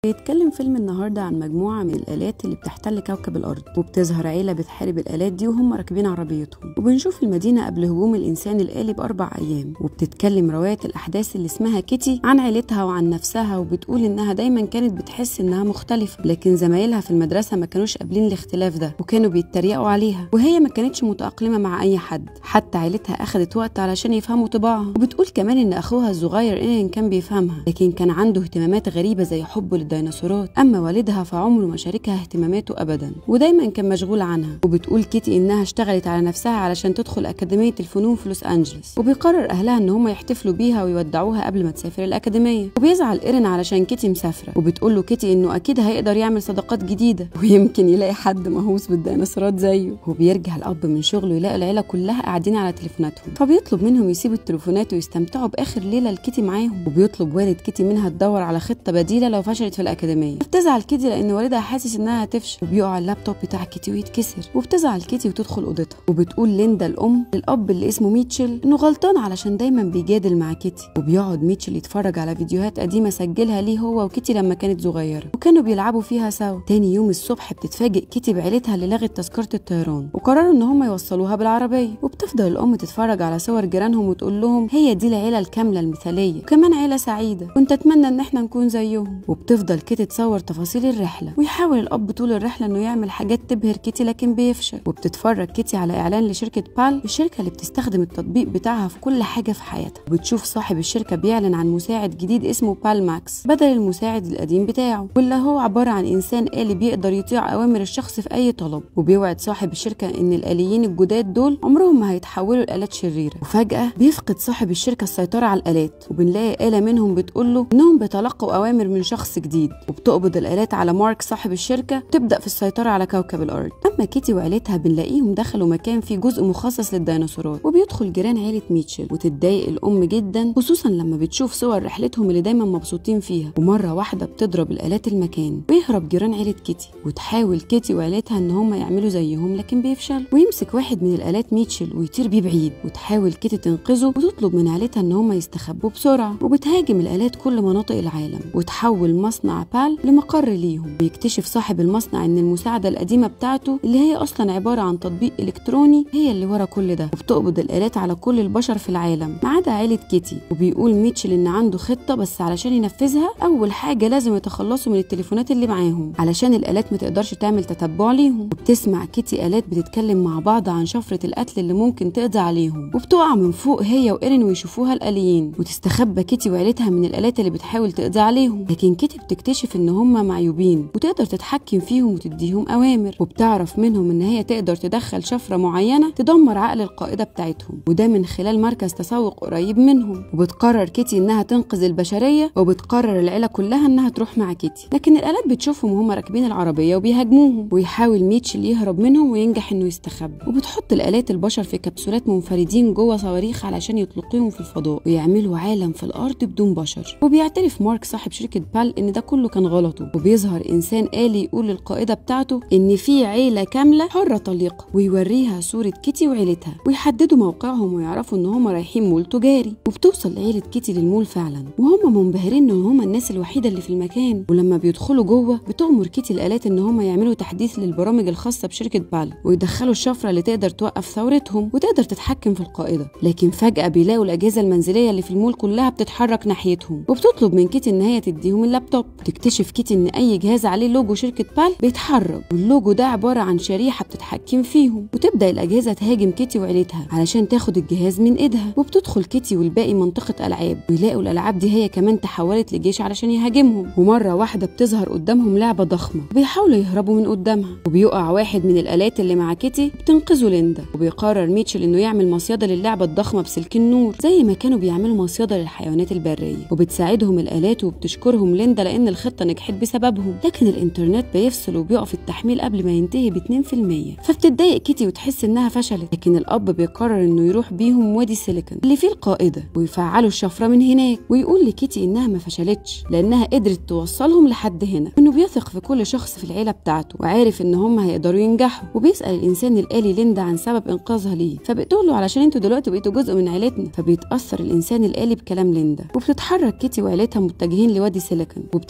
بيتكلم فيلم النهارده عن مجموعة من الآلات اللي بتحتل كوكب الأرض وبتظهر عيلة بتحارب الآلات دي وهم راكبين عربيتهم وبنشوف المدينة قبل هجوم الإنسان الآلي بأربع أيام وبتتكلم رواية الأحداث اللي اسمها كيتي عن عيلتها وعن نفسها وبتقول إنها دايما كانت بتحس إنها مختلفة لكن زمايلها في المدرسة ما كانوش قابلين الاختلاف ده وكانوا بيتريقوا عليها وهي ما كانتش متأقلمة مع أي حد حتى عيلتها أخدت وقت علشان يفهموا طباعها وبتقول كمان إن أخوها الصغير إيرين كان بيفهمها لكن كان عنده اهتمامات غريبة زي حبه للديناصورات أما والدها فعمره ما شاركها اهتماماته أبدا ودايما كان مشغول عنها وبتقول كيتي إنها اشتغلت على نفسها علشان تدخل أكاديمية الفنون في لوس أنجلوس وبيقرر أهلها إن هم يحتفلوا بيها ويودعوها قبل ما تسافر الأكاديمية وبيزعل إيرين علشان كيتي مسافرة وبتقول له كيتي إنه أكيد هيقدر يعمل صداقات جديدة ويمكن يلاقي حد مهووس بالديناصورات زيه وبيرجع الأب من شغله يلاقي العيلة كلها قاعدين على تليفوناتهم فبيطلب منهم يسيبوا التليفونات ويستمتعوا بآخر ليلة لكيتي معاهم وبيطلب والد كيتي منها تدور على خطة بديلة لو فشلت في الأكاديمية بتزعل كيتي لأن والدها حاسس إنها هتفشل وبيقع اللابتوب بتاع كيتي ويتكسر وبتزعل كيتي وتدخل أوضتها وبتقول ليندا الأم للأب اللي اسمه ميتشل إنه غلطان علشان دايما بيجادل مع كيتي وبيقعد ميتشل يتفرج على فيديوهات قديمة سجلها ليه هو وكيتي لما كانت صغيرة وكانوا بيلعبوا فيها سوا تاني يوم الصبح بتتفاجئ كيتي بعيلتها اللي لغت تذكرة الطيران وقرروا إن هم يوصلوها بالعربية وبتفضل الأم تتفرج على صور جيرانهم وتقول لهم هي دي العيلة الكاملة المثالية وكمان عيلة سعيدة كنت أتمنى إن احنا نكون زيهم وبتفضل كيتي تصور تفاصيل الرحلة ويحاول الأب طول الرحلة إنه يعمل حاجات تبهر كيتي لكن بيفشل وبتتفرج كيتي على إعلان لشركة بال الشركة اللي بتستخدم التطبيق بتاعها في كل حاجة في حياتها وبتشوف صاحب الشركة بيعلن عن مساعد جديد اسمه بال ماكس بدل المساعد القديم بتاعه واللي هو عبارة عن إنسان آلي بيقدر يطيع أوامر الشخص في أي طلب وبيوعد صاحب الشركة إن الآليين الجداد دول عمرهم ما هيتحولوا لآلات شريرة وفجأة بيفقد صاحب الشركة السيطرة على الآلات وبنلاقي آلة منهم بتقول له إنهم بيتلقوا أوامر من شخص جديد وبتقبض الآلات على مارك صاحب الشركة تبدأ في السيطرة على كوكب الأرض أما كيتي وعيلتها بنلاقيهم دخلوا مكان فيه جزء مخصص للديناصورات وبيدخل جيران عيلة ميتشل وتتضايق الأم جدا خصوصا لما بتشوف صور رحلتهم اللي دايما مبسوطين فيها ومرة واحدة بتضرب الآلات المكان ويهرب جيران عيلة كيتي وتحاول كيتي وعيلتها إن هم يعملوا زيهم لكن بيفشل ويمسك واحد من الآلات ميتشل ويطير بيه بعيد وتحاول كيتي تنقذه وتطلب من عيلتها إن هم يستخبوا بسرعة وبتهاجم الآلات كل مناطق العالم وتحول مصنع بال لمقر ليهم ويكتشف صاحب المصنع إن المساعدة القديمة بتاعته اللي هي أصلا عبارة عن تطبيق إلكتروني هي اللي ورا كل ده وبتقبض الآلات على كل البشر في العالم ما عدا عيلة كيتي وبيقول ميتشل إن عنده خطة بس علشان ينفذها أول حاجة لازم يتخلصوا من التليفونات اللي معاهم علشان الآلات ما تقدرش تعمل تتبع ليهم وبتسمع كيتي آلات بتتكلم مع بعض عن شفرة القتل اللي ممكن تقضي عليهم وبتقع من فوق هي وإيرين ويشوفوها الآليين وتستخبى كيتي وعيلتها من الآلات اللي بتحاول تقضي عليهم لكن كيتي بتكتشف إن هم معيوبين وتقدر تتحكم فيهم وتديهم أوامر وبتعرف منهم إن هي تقدر تدخل شفرة معينة تدمر عقل القائدة بتاعتهم وده من خلال مركز تسوق قريب منهم وبتقرر كيتي إنها تنقذ البشرية وبتقرر العيلة كلها إنها تروح مع كيتي لكن الآلات بتشوفهم وهم راكبين العربية وبيهاجموهم ويحاول ميتشل يهرب منهم وينجح إنه يستخبى وبتحط الآلات البشر في كبسولات منفردين جوه صواريخ علشان يطلقوهم في الفضاء ويعملوا عالم في الأرض بدون بشر وبيعترف مارك صاحب شركة بال إن ده كله كان غلطه وبيظهر إنسان آلي يقول للقائدة بتاعته إن في عيلة كاملة حرة طليقة ويوريها صورة كيتي وعيلتها ويحددوا موقعهم ويعرفوا إن هم رايحين مول تجاري وبتوصل عيلة كيتي للمول فعلا وهم منبهرين إن هم الناس الوحيدة اللي في المكان ولما بيدخلوا جوه بتأمر كيتي الآلات إن هم يعملوا تحديث للبرامج الخاصة بشركة بال ويدخلوا الشفرة اللي تقدر توقف ثورتهم وتقدر تتحكم في القائدة لكن فجأة بيلاقوا الأجهزة المنزلية اللي في المول كلها بتتحرك ناحيتهم وبتطلب من كيتي إن هي تديهم اللابتوب تكتشف كيتي إن أي جهاز عليه لوجو شركة بال بيتحرك واللوجو ده عبارة عن شريحة بتتحكم فيهم وتبدأ الأجهزة تهاجم كيتي وعيلتها علشان تاخد الجهاز من إيدها وبتدخل كيتي والباقي منطقة ألعاب ويلاقوا الألعاب دي هي كمان تحولت لجيش علشان يهاجمهم ومرة واحدة بتظهر قدامهم لعبة ضخمة وبيحاولوا يهربوا من قدامها وبيقع واحد من الآلات اللي مع كيتي بتنقذه ليندا وبيقرر ميتشل إنه يعمل مصيدة للعبة الضخمة بسلك النور زي ما كانوا بيعملوا مصيدة للحيوانات البرية وبتساعدهم الآلات وبتشكرهم ليندا لأن الخطة نجحت بسببهم لكن الإنترنت بيفصل وبيقف التحميل قبل ما ينتهي ب 2% فبتتضايق كيتي وتحس إنها فشلت لكن الأب بيقرر إنه يروح بيهم وادي سيليكون اللي فيه القائدة ويفعلوا الشفرة من هناك ويقول لكيتي إنها ما فشلتش لأنها قدرت توصلهم لحد هنا إنه بيثق في كل شخص في العيلة بتاعته وعارف إن هم هيقدروا ينجحوا وبيسأل الإنسان الآلي ليندا عن سبب إنقاذها ليه فبتقول له علشان انتوا دلوقتي بقيتوا جزء من عيلتنا فبيتأثر الإنسان الآلي بكلام ليندا وبتتحرك كيتي وعيلتها متجهين لوادي سيليكون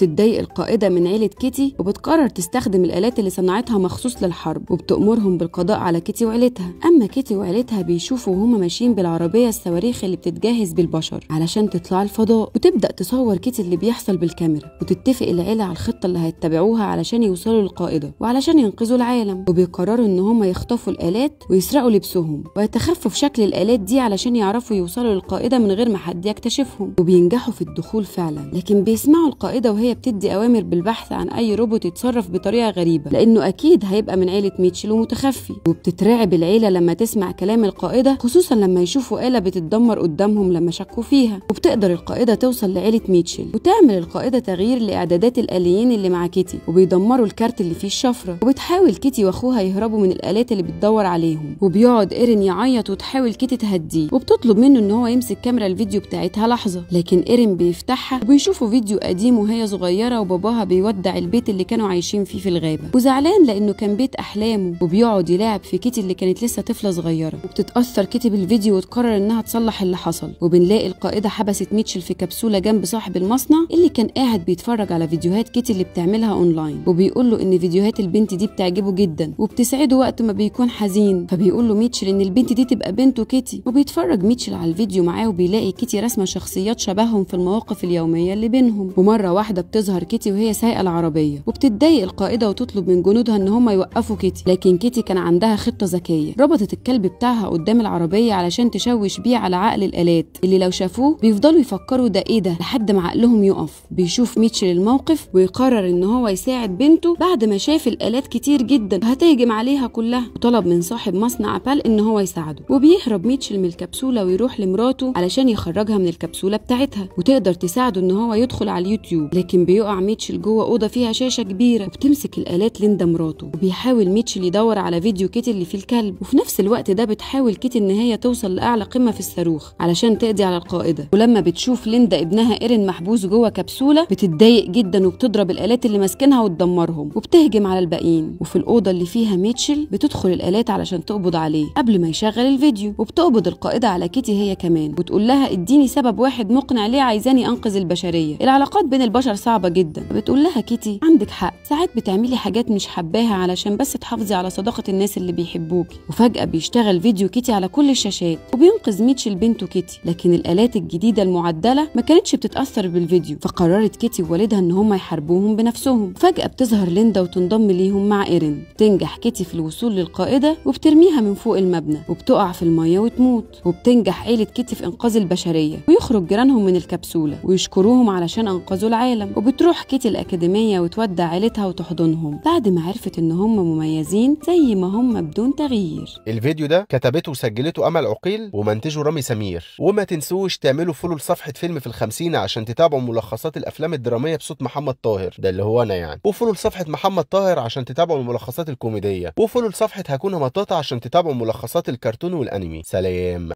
وبتتضايق القائدة من عيلة كيتي وبتقرر تستخدم الآلات اللي صنعتها مخصوص للحرب وبتأمرهم بالقضاء على كيتي وعيلتها أما كيتي وعيلتها بيشوفوا وهم ماشيين بالعربية الصواريخ اللي بتتجهز بالبشر علشان تطلع الفضاء وتبدأ تصور كيتي اللي بيحصل بالكاميرا وتتفق العيلة على الخطة اللي هيتبعوها علشان يوصلوا للقائدة وعلشان ينقذوا العالم وبيقرروا إن هم يخطفوا الآلات ويسرقوا لبسهم ويتخفوا في شكل الآلات دي علشان يعرفوا يوصلوا للقائدة من غير ما حد يكتشفهم وبينجحوا في الدخول فعلا لكن بيسمعوا القائدة وهي بتدي أوامر بالبحث عن أي روبوت يتصرف بطريقة غريبة لأنه أكيد هيبقى من عيلة ميتشل ومتخفي وبتترعب العيلة لما تسمع كلام القائدة خصوصا لما يشوفوا آلة بتتدمر قدامهم لما شكوا فيها وبتقدر القائدة توصل لعيلة ميتشل وتعمل القائدة تغيير لإعدادات الآليين اللي مع كيتي وبيدمروا الكارت اللي فيه الشفرة وبتحاول كيتي وأخوها يهربوا من الآلات اللي بتدور عليهم وبيقعد إيرين يعيط وتحاول كيتي تهديه وبتطلب منه إن هو يمسك كاميرا الفيديو بتاعتها لحظة لكن إيرين بيفتحها وبيشوفوا فيديو قديم وهي صغيرة وباباها بيودع البيت اللي كانوا عايشين فيه في الغابة وزعلان لأنه كان بيت أحلامه وبيقعد يلاعب في كيتي اللي كانت لسه طفلة صغيرة وبتتأثر كيتي بالفيديو وتقرر إنها تصلح اللي حصل وبنلاقي القائدة حبست ميتشل في كبسولة جنب صاحب المصنع اللي كان قاعد بيتفرج على فيديوهات كيتي اللي بتعملها أونلاين وبيقول له إن فيديوهات البنت دي بتعجبه جدا وبتسعده وقت ما بيكون حزين فبيقول له ميتشل إن البنت دي تبقى بنته كيتي وبيتفرج ميتشل على الفيديو معاه وبيلاقي كيتي رسمة شخصيات شبههم في المواقف اليومية اللي بينهم ومرة واحدة بتظهر كيتي وهي سايقة العربية وبتتضايق القائدة وتطلب من جنودها إن هم يوقفوا كيتي لكن كيتي كان عندها خطة ذكية ربطت الكلب بتاعها قدام العربية علشان تشوش بيه على عقل الآلات اللي لو شافوه بيفضلوا يفكروا ده إيه ده لحد ما عقلهم يقف بيشوف ميتشل الموقف ويقرر إن هو يساعد بنته بعد ما شاف الآلات كتير جدا هتهجم عليها كلها وطلب من صاحب مصنع أبل إن هو يساعده وبيهرب ميتشل من الكبسولة ويروح لمراته علشان يخرجها من الكبسولة بتاعتها وتقدر تساعده إن هو يدخل على اليوتيوب لكن بيقع ميتشل جوه أوضة فيها شاشة كبيرة وبتمسك الآلات ليندا مراته وبيحاول ميتشل يدور على فيديو كيتي اللي فيه الكلب وفي نفس الوقت ده بتحاول كيتي إن هي توصل لأعلى قمة في الصاروخ علشان تقضي على القائدة ولما بتشوف ليندا ابنها إيرين محبوس جوه كبسولة بتتضايق جدا وبتضرب الآلات اللي ماسكينها وتدمرهم وبتهجم على الباقيين وفي الأوضة اللي فيها ميتشل بتدخل الآلات علشان تقبض عليه قبل ما يشغل الفيديو وبتقبض القائدة على كيتي هي كمان وتقول لها اديني سبب واحد مقنع ليه عايزاني أنقذ البشرية العلاقات بين البشر صعبة جدا بتقول لها كيتي عندك حق ساعات بتعملي حاجات مش حباها علشان بس تحافظي على صداقة الناس اللي بيحبوكي وفجأة بيشتغل فيديو كيتي على كل الشاشات وبينقذ ميتشل بنته كيتي لكن الآلات الجديدة المعدلة ما كانتش بتتأثر بالفيديو فقررت كيتي ووالدها ان هم يحاربوهم بنفسهم فجأة بتظهر ليندا وتنضم ليهم مع ايرين تنجح كيتي في الوصول للقائدة وبترميها من فوق المبنى وبتقع في المية وتموت وبتنجح عيلة كيتي في إنقاذ البشرية ويخرج جيرانهم من الكبسولة ويشكروهم علشان أنقذوا العالم وبتروح كيتي الأكاديمية وتودع عيلتها وتحضنهم بعد ما عرفت إن هم مميزين زي ما هم بدون تغيير الفيديو ده كتبته وسجلته امل عقيل ومنتجه رامي سمير وما تنسوش تعملوا فولو لصفحه فيلم في الخمسين عشان تتابعوا ملخصات الافلام الدراميه بصوت محمد طاهر ده اللي هو انا يعني وفولو لصفحه محمد طاهر عشان تتابعوا الملخصات الكوميديه وفولو لصفحه هكون مطاطا عشان تتابعوا ملخصات الكرتون والانمي سلام